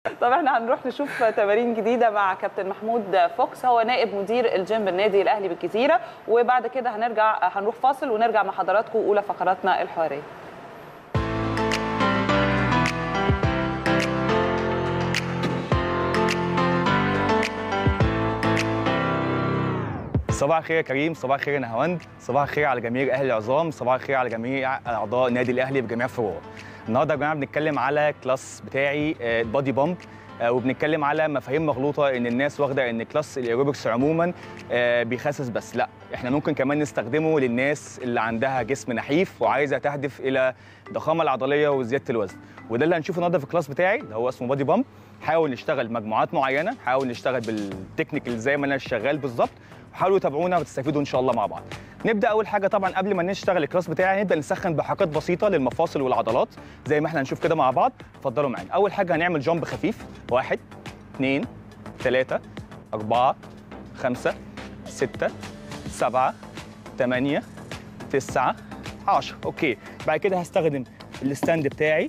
طب احنا هنروح نشوف تمارين جديده مع كابتن محمود فوكس هو نائب مدير الجيم بالنادي الاهلي بالجزيره وبعد كده هنرجع هنروح فاصل ونرجع مع حضراتكم اولى فقراتنا الحواريه صباح الخير يا كريم صباح الخير يا نهاوند صباح الخير على جميع اهل العظام صباح الخير على جميع اعضاء النادي الاهلي بجميع فروعه النهارده يا جماعه بنتكلم على كلاس بتاعي البادي بامب وبنتكلم على مفاهيم مغلوطه ان الناس واخده ان كلاس الايروبكس عموما آه، بيخسس بس لا احنا ممكن كمان نستخدمه للناس اللي عندها جسم نحيف وعايزه تهدف الى الضخامه العضليه وزياده الوزن وده اللي هنشوفه النهارده في الكلاس بتاعي اللي هو اسمه بادي بامب حاول نشتغل مجموعات معينه حاول نشتغل بالتكنيك اللي زي ما انا شغال بالظبط حاولوا تابعونا وتستفيدوا ان شاء الله مع بعض نبدا اول حاجه طبعا قبل ما نشتغل الكلاس بتاعي نبدا نسخن بحركات بسيطه للمفاصل والعضلات زي ما احنا هنشوف كده مع بعض اتفضلوا معانا اول حاجه هنعمل جامب خفيف واحد اثنين ثلاثة أربعة خمسة ستة سبعة ثمانية تسعة عشرة أوكي بعد كده هستخدم الستاند بتاعي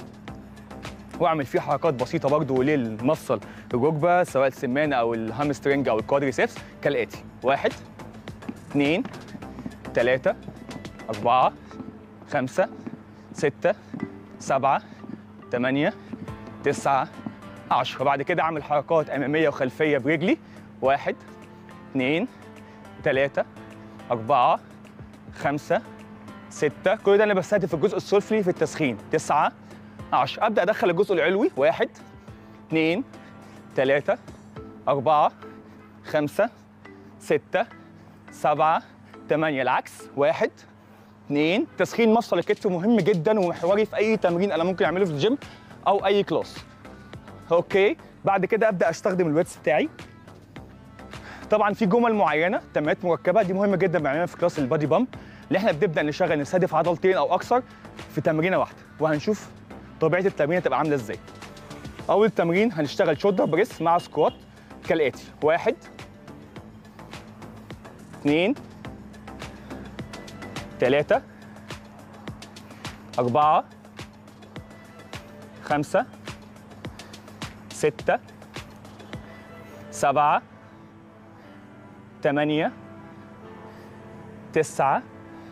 واعمل فيه حركات بسيطه برضو للمفصل الركبه سواء السمانه او الهامسترنج او الكوادريسبس كالاتي واحد اثنين ثلاثة أربعة خمسة ستة سبعة ثمانية تسعة عشرة بعد كده أعمل حركات أمامية وخلفية برجلي واحد اثنين ثلاثة أربعة خمسة ستة كل ده أنا بستهدف الجزء السفلي في التسخين تسعة 10 ابدا ادخل الجزء العلوي واحد اثنين ثلاثة أربعة خمسة ستة سبعة ثمانية العكس واحد اثنين تسخين مفصل الكتف مهم جدا ومحوري في أي تمرين أنا ممكن أعمله في الجيم أو أي كلاس أوكي بعد كده أبدأ أستخدم الويتس بتاعي طبعا في جمل معينة تمرينات مركبة دي مهمة جدا بنعملها في كلاس البادي بامب اللي احنا بنبدأ نشغل نستهدف عضلتين أو أكثر في تمرينة واحدة وهنشوف طبيعه التمرين هتبقى عامله ازاي اول تمرين هنشتغل شولدر بريس مع سكوات كالاتي واحد اثنين ثلاثة أربعة خمسة ستة سبعة ثمانية تسعة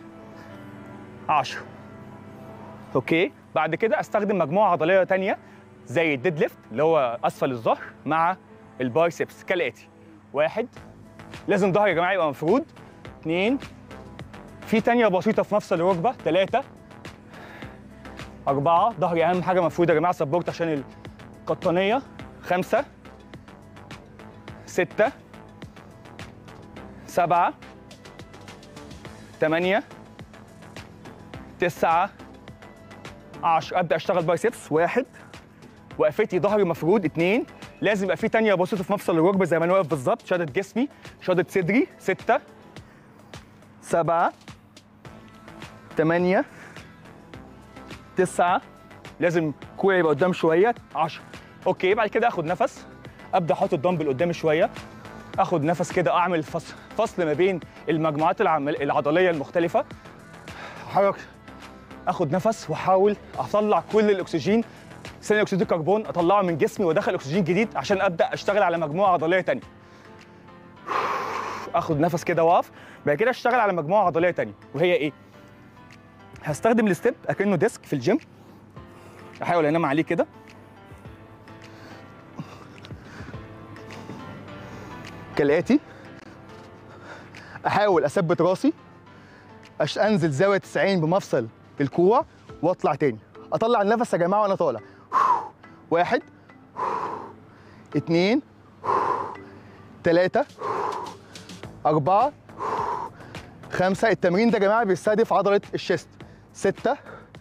عشرة أوكي بعد كده استخدم مجموعه عضليه تانية زي الديد ليفت اللي هو اسفل الظهر مع البايسبس كالاتي واحد لازم ظهري يا جماعه يبقى مفرود اثنين في تانية بسيطة في مفصل الركبة ثلاثة أربعة ظهري أهم حاجة مفرود يا جماعة سبورت عشان القطنية خمسة ستة سبعة ثمانية تسعة 10 ابدا اشتغل بايسبس واحد وقفتي ظهري مفرود اثنين لازم يبقى في تانية بسيطة في مفصل الركبة زي ما انا واقف بالظبط شادة جسمي شادة صدري ستة سبعة ثمانية تسعة لازم كوعي يبقى قدام شوية 10 اوكي بعد كده اخد نفس ابدا احط الدمبل قدامي شوية اخد نفس كده اعمل فصل, فصل ما بين المجموعات العمل العضلية المختلفة حرك اخد نفس واحاول اطلع كل الاكسجين ثاني اكسيد الكربون اطلعه من جسمي وادخل اكسجين جديد عشان ابدا اشتغل على مجموعه عضليه ثانيه اخد نفس كده واقف بعد كده اشتغل على مجموعه عضليه ثانيه وهي ايه هستخدم الستيب اكنه ديسك في الجيم احاول انام عليه كده كالاتي احاول اثبت راسي أش انزل زاويه 90 بمفصل الكوع واطلع تاني اطلع النفس يا جماعه وانا طالع واحد اتنين تلاتة أربعة خمسة التمرين ده يا جماعة بيستهدف عضلة الشيست ستة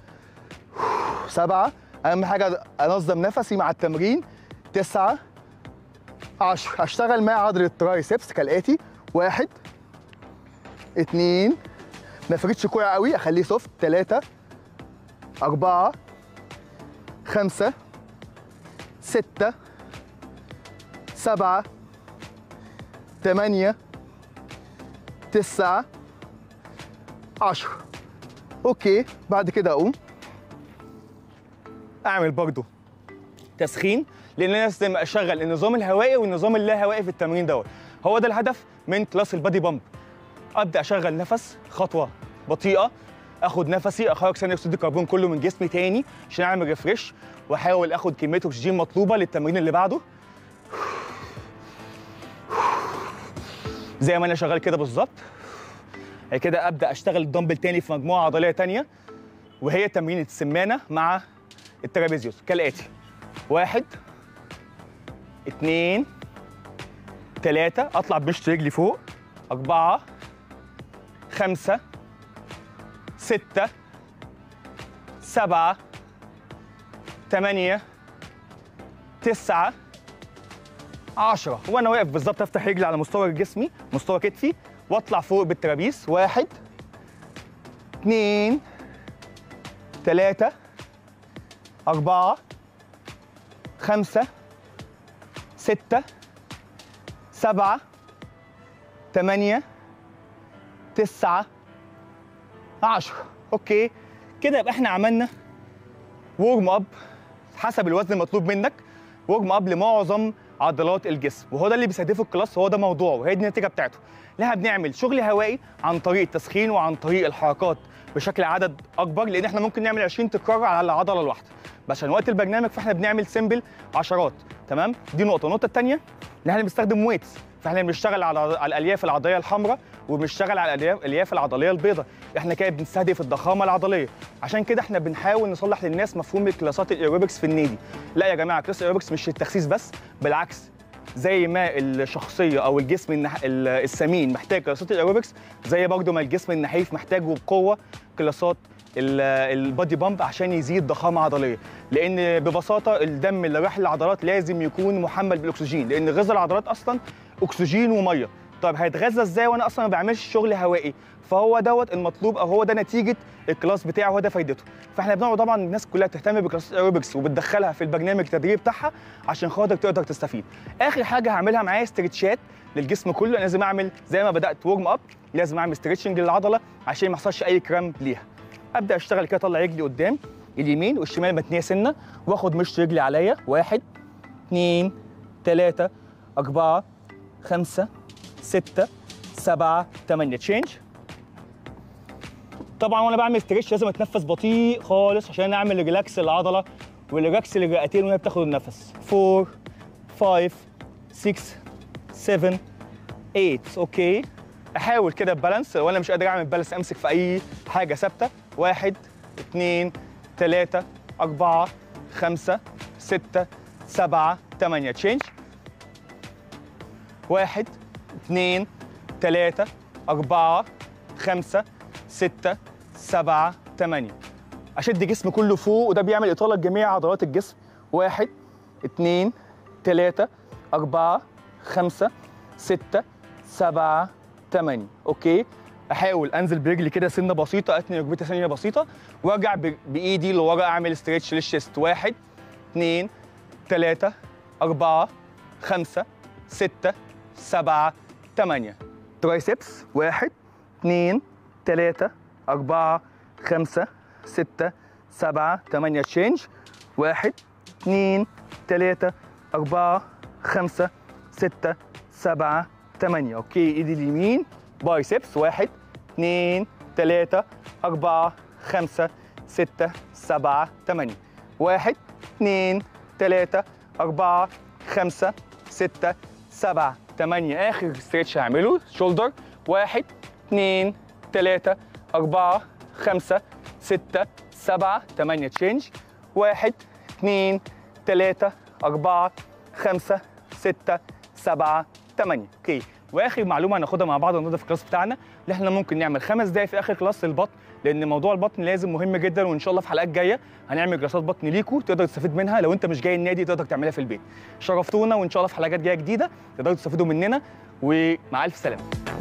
سبعة أهم حاجة أنظم نفسي مع التمرين تسعة عشرة هشتغل مع عضلة الترايسبس كالآتي واحد اتنين ما افردش كوع قوي اخليه سوفت ثلاثة أربعة خمسة ستة سبعة ثمانية تسعة عشرة أوكي بعد كده أقوم أعمل برضو تسخين لان انا لازم اشغل النظام الهوائي والنظام اللا هوائي في التمرين دوت هو ده الهدف من كلاس البادي بامب ابدا اشغل نفس خطوه بطيئه اخد نفسي اخرج ثاني اكسيد الكربون كله من جسمي تاني عشان اعمل ريفريش واحاول اخد كميه اكسجين مطلوبه للتمرين اللي بعده زي ما انا شغال كده بالظبط بعد كده ابدا اشتغل الدمبل تاني في مجموعه عضليه تانيه وهي تمرين السمانه مع الترابيزيوس كالاتي واحد اتنين تلاتة اطلع بمشط رجلي فوق أربعة خمسة ستة سبعة تمانية تسعة عشرة وأنا واقف بالظبط أفتح رجلي على مستوى جسمي مستوى كتفي وأطلع فوق بالترابيس واحد اتنين تلاتة أربعة خمسة ستة سبعة تمانية تسعة عشرة أوكي كده يبقى احنا عملنا ورم اب حسب الوزن المطلوب منك ورم اب لمعظم عضلات الجسم وهو ده اللي بيستهدفه الكلاس وهو ده موضوعه وهي دي النتيجه بتاعته لها بنعمل شغل هوائي عن طريق التسخين وعن طريق الحركات بشكل عدد اكبر لان احنا ممكن نعمل 20 تكرار على العضله الواحده بس عشان وقت البرنامج فاحنا بنعمل سيمبل عشرات تمام دي نقطه النقطه الثانيه ان احنا بنستخدم ويتس فاحنا بنشتغل على على الالياف العضليه الحمراء وبنشتغل على الالياف الالياف العضليه البيضاء احنا كده بنستهدف الضخامه العضليه عشان كده احنا بنحاول نصلح للناس مفهوم الكلاسات الايروبكس في النادي لا يا جماعه كلاس الايروبكس مش التخسيس بس بالعكس زي ما الشخصيه او الجسم النح... ال- السمين محتاج كلاسات الايروبكس زي برضه ما الجسم النحيف محتاج وبقوه كلاسات ال- البادي بامب عشان يزيد ضخامه عضليه لان ببساطه الدم اللي رايح للعضلات لازم يكون محمل بالاكسجين لان غذاء العضلات اصلا اكسجين وميه طب هيتغذى ازاي وانا اصلا ما بعملش شغل هوائي فهو دوت المطلوب او هو ده نتيجه الكلاس بتاعه هو ده فايدته فاحنا بنقعد طبعا الناس كلها بتهتم بكلاس الايروبكس وبتدخلها في البرنامج التدريبي بتاعها عشان خاطر تقدر تستفيد اخر حاجه هعملها معايا استرتشات للجسم كله أنا لازم اعمل زي ما بدات ورم اب لازم اعمل ستريتشنج للعضله عشان ما يحصلش اي كرامب ليها ابدا اشتغل كده اطلع رجلي قدام اليمين والشمال متنيه سنه واخد مشط رجلي عليا واحد اثنين ثلاثة أربعة خمسة ستة سبعة ثمانية تشينج طبعا وانا بعمل ستريتش لازم اتنفس بطيء خالص عشان اعمل ريلاكس للعضله وريلاكس للرئتين وهي بتاخد النفس 4 5 6 7 8 اوكي احاول كده بالانس لو انا مش قادر اعمل بالانس امسك في اي حاجه ثابته واحد اثنين ثلاثة أربعة خمسة ستة سبعة ثمانية تشينج واحد اثنين ثلاثة أربعة خمسة ستة سبعة ثمانية أشد جسمي كله فوق وده بيعمل إطالة لجميع عضلات الجسم واحد اثنين ثلاثة أربعة خمسة ستة سبعة ثمانية أوكي أحاول أنزل برجلي كده سنة بسيطة أثني ركبتي ثانية بسيطة وأرجع ب- بإيدي لورا أعمل ستريتش للشيست واحد اثنين ثلاثة أربعة خمسة ستة سبعة ثمانية ترايسبس واحد اثنين ثلاثة أربعة خمسة ستة سبعة ثمانية تشينج واحد اثنين ثلاثة أربعة خمسة ستة سبعة ثمانية أوكي إيدي اليمين بايسبس واحد اثنين ثلاثة أربعة خمسة ستة سبعة ثمانية واحد اثنين ثلاثة أربعة خمسة ستة سبعة ثمانية آخر ستريتش هعمله شولدر واحد اثنين ثلاثة أربعة خمسة ستة سبعة ثمانية تشينج واحد اثنين ثلاثة أربعة خمسة ستة سبعة ثمانية اوكي واخر معلومه هناخدها مع بعض النهارده في الكلاس بتاعنا اللي احنا ممكن نعمل خمس دقايق في اخر كلاس للبطن لان موضوع البطن لازم مهم جدا وان شاء الله في حلقات جايه هنعمل جلسات بطن ليكوا تقدر تستفيد منها لو انت مش جاي النادي تقدر تعملها في البيت شرفتونا وان شاء الله في حلقات جايه جديده تقدروا تستفيدوا مننا ومع الف سلامه